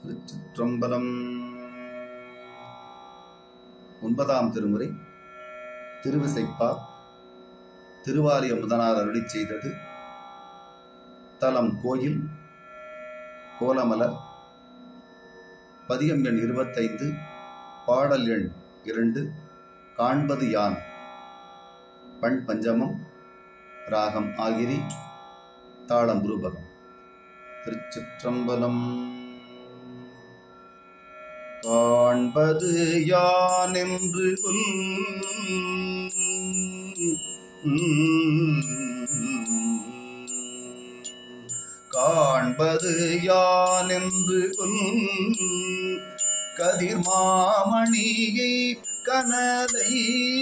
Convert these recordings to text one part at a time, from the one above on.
திருச்சிற்றம்பலம் ஒன்பதாம் திருமுறை திருவிசைப்பா திருவாரிய முதனார் அருளிச் செய்தது தலம் கோயில் கோலமலர் பதிகம் எண் இருபத்தைந்து பாடல் எண் இரண்டு காண்பது யான் பண் பஞ்சமம் ராகம் ஆகிரி தாளம் ரூபகம் திருச்சிற்றம்பலம் காண்பது யான் என்று சொல் காண்பது யான் என்று சொல் கதிர் மாமணியை கனலை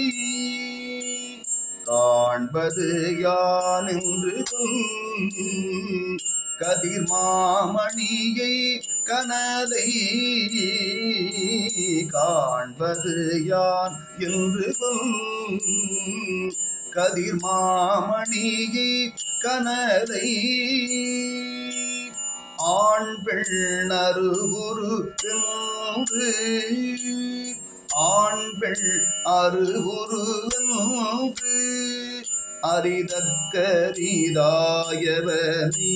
காண்பது யான் என்று சொல் கதிர் மாமணியை கனலை காண்பது யான் என்று சொல் கதிர் மாமணியை கனலை ஆண் பெண் அருகுரு என்று ஆண் பெண் அருகுரு என்று அரிதற்கரிதாயவனீ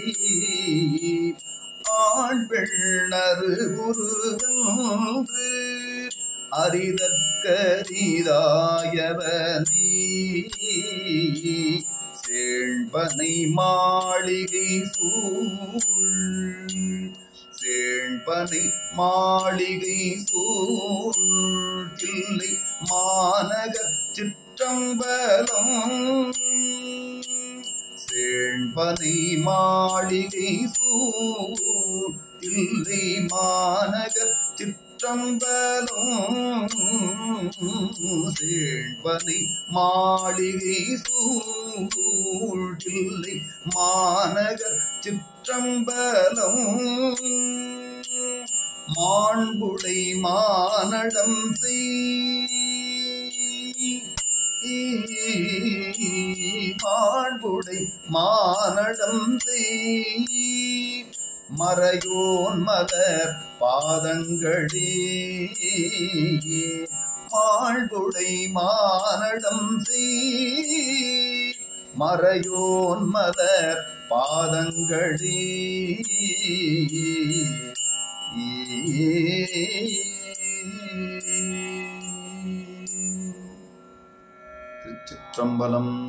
ஆண் பெண் அருகுரு என்று அரிதற்கரிதாயவனீ சேண்பனை மாளிகை சூழ் சேண்பனை மாளிகை சூழ் தில்லை மாநகர் சிற்றம்பலம் சேண்பனை மாளிகை சூழ் தில்லை மாநகர் சிற்றம்பலம் சேண்பனை மாளிகை சூழ்கில்லை மாநகர் சிற்றம்பலம் மாண்புடை மானடம் செய் மாண்புடை மானடம் செய் மறையோன் மலர் பாதங்களே மாழ்புடை மானடம் செய் மறையோன் மலர் பாதங்களே திருச்சிற்றம்பலம்